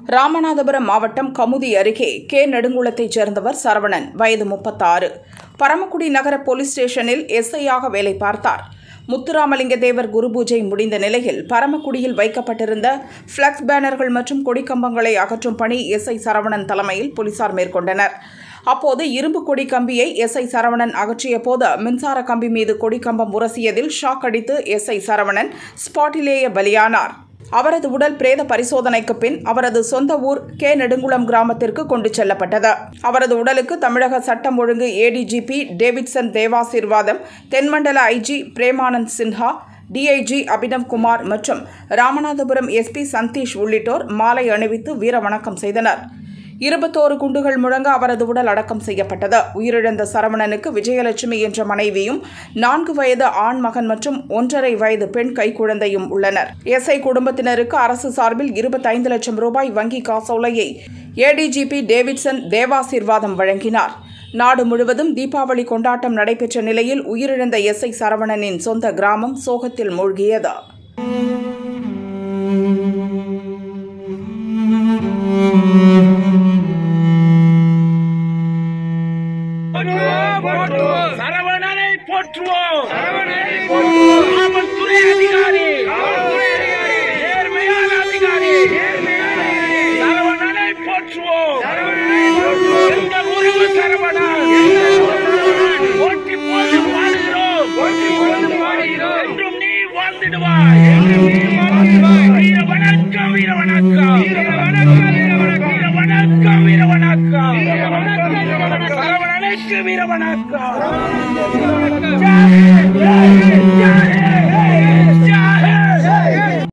ராமநாதபுரம் மாவட்டம் கமுதி அருகே கே நெடுங்குளத்தைச் சேர்ந்தவர் சரவணன் வயது முப்பத்தாறு பரமக்குடி நகர போலீஸ் ஸ்டேஷனில் எஸ்ஐயாக வேலை பார்த்தார் முத்துராமலிங்க தேவர் குரு பூஜை முடிந்த நிலையில் பரமக்குடியில் வைக்கப்பட்டிருந்த ஃபிளக்ஸ் பேனர்கள் மற்றும் கொடிக்கம்பங்களை அகற்றும் பணி எஸ்ஐ சரவணன் தலைமையில் போலீசார் மேற்கொண்டனர் அப்போது இரும்பு கொடி கம்பியை எஸ்ஐ சரவணன் அகற்றிய போது மின்சார கம்பி மீது கொடிக்கம்பம் உரசியதில் ஷாக் அடித்து எஸ்ஐ சரவணன் ஸ்பாட்டிலேயே பலியானார் அவரது உடல் பிரேத பரிசோதனைக்கு பின் அவரது சொந்த ஊர் கே நெடுங்குளம் கிராமத்திற்கு கொண்டு செல்லப்பட்டது அவரது உடலுக்கு தமிழக சட்டம் ஒழுங்கு ஏடிஜிபி டேவிட்சன் தேவாசீர்வாதம் தென்மண்டல ஐஜி பிரேமானந்த் சின்ஹா டிஐஜி அபினவ் குமார் மற்றும் ராமநாதபுரம் எஸ்பி சந்தீஷ் உள்ளிட்டோர் மாலை அணிவித்து வீர வணக்கம் செய்தனர் இருபத்தோரு குண்டுகள் முழங்க அவரது உடல் அடக்கம் செய்யப்பட்டது உயிரிழந்த சரவணனுக்கு விஜயலட்சுமி என்ற மனைவியும் நான்கு வயது ஆண் மகன் மற்றும் ஒன்றரை வயது பெண் கைக்குழந்தையும் உள்ளனர் எஸ்ஐ குடும்பத்தினருக்கு அரசு சார்பில் இருபத்தைந்து லட்சம் ரூபாய் வங்கி காசோலையை ஏடிஜிபி டேவிட்சன் தேவாசீர்வாதம் வழங்கினார் நாடு முழுவதும் தீபாவளி கொண்டாட்டம் நடைபெற்ற நிலையில் உயிரிழந்த எஸ்ஐ சரவணனின் சொந்த கிராமம் சோகத்தில் மூழ்கியது போற்றுவோம் சரவணனை போற்றுவோம் காவல்துறை அதிகாரி நேர்மையான அதிகாரி சரவணனை போற்றுவோம் எங்கள் உறவு சரவணன் போற்றி போது பாடுகிறோம் என்றும் நீ வாழ்ந்திடுவாய் வீர வணக்கம் வீர வணக்கம் வீர வணக்கம் வீர வணக்கம் சரவணனுக்கு வீர வணக்கம்